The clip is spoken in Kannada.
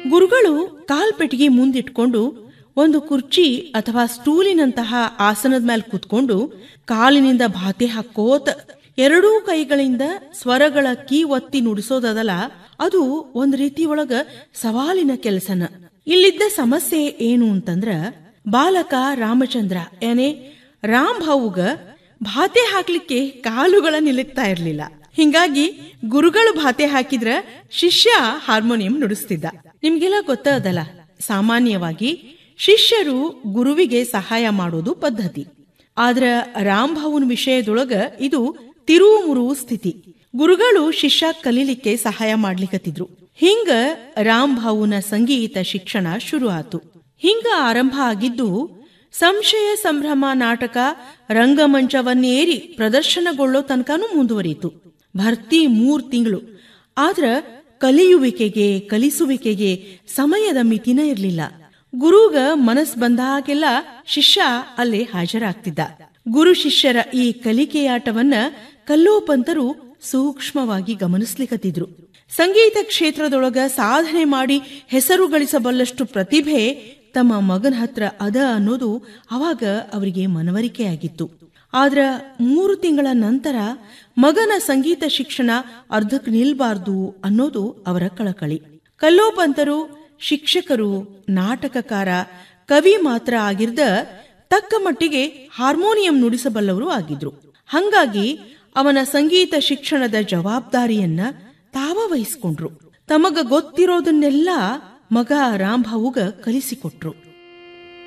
ಗುರುಗಳು ಕಾಲ್ಪೆಟ್ಟಿಗೆ ಮುಂದಿಟ್ಕೊಂಡು ಒಂದು ಕುರ್ಚಿ ಅಥವಾ ಸ್ಟೂಲಿನಂತಹ ಆಸನದ ಮೇಲೆ ಕೂತ್ಕೊಂಡು ಕಾಲಿನಿಂದ ಭಾತೆ ಹಾಕೋತ ಎರಡೂ ಕೈಗಳಿಂದ ಸ್ವರಗಳ ಕೀ ಒತ್ತಿ ನುಡಿಸೋದದಲ್ಲ ಅದು ಒಂದ್ ರೀತಿ ಒಳಗ ಸವಾಲಿನ ಕೆಲಸನ ಇಲ್ಲಿದ್ದ ಸಮಸ್ಯೆ ಏನು ಅಂತಂದ್ರ ಬಾಲಕ ರಾಮಚಂದ್ರ ಏನೇ ರಾಮ್ ಭಾವುಗ ಭಾತೆ ಹಾಕ್ಲಿಕ್ಕೆ ಕಾಲುಗಳ ನಿಲ್ಲುತ್ತಾ ಇರ್ಲಿಲ್ಲ ಹಿಂಗಾಗಿ ಗುರುಗಳು ಭಾತೆ ಹಾಕಿದ್ರ ಶಿಷ್ಯ ಹಾರ್ಮೋನಿಯಂ ನುಡಿಸ್ತಿದ್ದ ನಿಮ್ಗೆಲ್ಲ ಗೊತ್ತದಲ್ಲ ಸಾಮಾನ್ಯವಾಗಿ ಶಿಷ್ಯರು ಗುರುವಿಗೆ ಸಹಾಯ ಮಾಡೋದು ಪದ್ಧತಿ ಆದ್ರ ರಾಮ್ಭಾವನ್ ವಿಷಯದೊಳಗ ಇದು ತಿರುವು ಮುರುವು ಸ್ಥಿತಿ ಗುರುಗಳು ಶಿಷ್ಯ ಕಲೀಲಿಕ್ಕೆ ಸಹಾಯ ಮಾಡ್ಲಿಕತ್ತಿದ್ರು ಹಿಂಗ ರಾಮ್ಭಾವುನ ಸಂಗೀತ ಶಿಕ್ಷಣ ಶುರು ಆತು ಹಿಂಗ ಆರಂಭ ಆಗಿದ್ದು ಸಂಶಯ ಸಂಭ್ರಮ ನಾಟಕ ರಂಗಮಂಚವನ್ನೇರಿ ಪ್ರದರ್ಶನಗೊಳ್ಳೋ ತನಕನೂ ಮುಂದುವರಿಯಿತು ಭರ್ತಿ ಮೂರ್ ತಿಂಗಳು ಆದ್ರ ಕಲಿಯುವಿಕೆಗೆ ಕಲಿಸುವಿಕೆಗೆ ಸಮಯದ ಮಿತಿನ ಇರ್ಲಿಲ್ಲ ಗುರುಗ ಮನಸ್ ಬಂದಾಗೆಲ್ಲ ಶಿಷ್ಯ ಅಲ್ಲೇ ಹಾಜರಾಗ್ತಿದ್ದ ಗುರು ಶಿಷ್ಯರ ಈ ಕಲಿಕೆಯಾಟವನ್ನ ಕಲ್ಲೋಪಂತರು ಸೂಕ್ಷ್ಮವಾಗಿ ಗಮನಿಸ್ಲಿಕತ್ತಿದ್ರು ಸಂಗೀತ ಕ್ಷೇತ್ರದೊಳಗ ಸಾಧನೆ ಮಾಡಿ ಹೆಸರು ಗಳಿಸಬಲ್ಲಷ್ಟು ಪ್ರತಿಭೆ ತಮ್ಮ ಮಗನ ಹತ್ರ ಅದ ಅನ್ನೋದು ಅವಾಗ ಅವರಿಗೆ ಮನವರಿಕೆಯಾಗಿತ್ತು ಆದ್ರ ಮೂರು ತಿಂಗಳ ನಂತರ ಮಗನ ಸಂಗೀತ ಶಿಕ್ಷಣ ಅರ್ಧಕ್ಕೆ ನಿಲ್ಬಾರ್ದು ಅನ್ನೋದು ಅವರ ಕಳಕಳಿ ಕಲ್ಲೋಪಂತರು ಶಿಕ್ಷಕರು ನಾಟಕಕಾರ ಕವಿ ಮಾತ್ರ ಆಗಿರ್ದ ತಕ್ಕ ಮಟ್ಟಿಗೆ ಹಾರ್ಮೋನಿಯಂ ನುಡಿಸಬಲ್ಲವರು ಆಗಿದ್ರು ಹಂಗಾಗಿ ಅವನ ಸಂಗೀತ ಶಿಕ್ಷಣದ ಜವಾಬ್ದಾರಿಯನ್ನ ತಾವ ವಹಿಸ್ಕೊಂಡ್ರು ತಮಗ ಗೊತ್ತಿರೋದನ್ನೆಲ್ಲ ಮಗ ರಾಂಭಾವುಗ ಕಲಿಸಿಕೊಟ್ರು